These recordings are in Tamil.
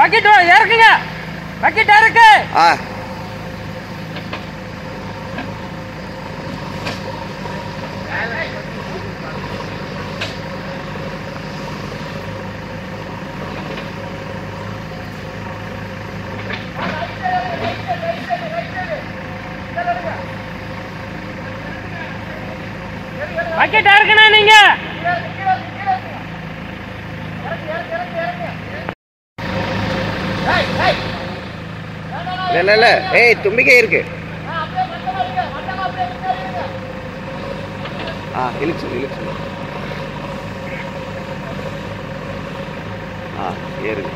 பக்கெட் இறக்குங்க பக்கெட் இறக்கு ஆ பக்கெட் இறக்குனா நீங்க இல்ல இல்ல இல்ல ஏய் தும்பிக்கை இருக்கு ஆ இழுக்கு சொல்லு இழுக்கு சொல்லு ஆ ஏறுங்க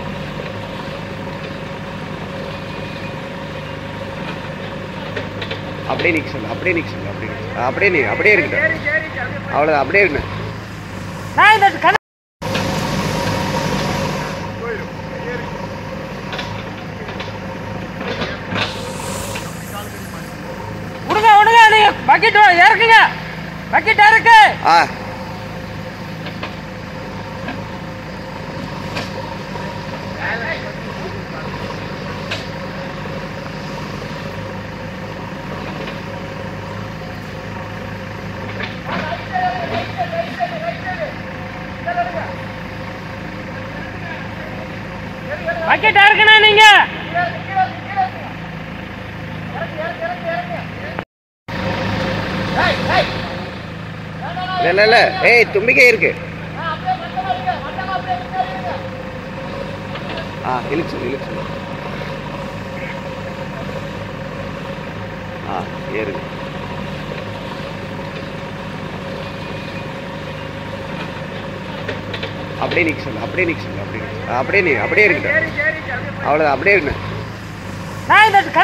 அப்படியே நிக்க சொல்லு அப்படியே நிக்க சொல்லு அப்படியே நிக்க சொல்லு. அப்படியே நீ அப்படியே இருக்கட்டும் அவ்வளோதான் அப்படியே இருக்கணும் நான் இந்த கண விடுங்க விடுங்க நீங்க பக்கெட் இறக்குங்க பக்கெட் இறக்கு ஆ பக்கெட் இறக்குனா நீங்க இல்ல இல்ல இல்ல ஏய் தும்பிக்கை இருக்கு ஆ இழுக்கு சொல்லு இழுக்கு சொல்லு ஆ ஏறுங்க அப்படியே நிக்க சொல்லு அப்படியே நிக்க சொல்லு அப்படியே நிக்க சொல்லு. அப்படியே நீ அப்படியே இருக்கட்டும் அவ்வளோதான் அப்படியே இருக்கணும் நான் இந்த கண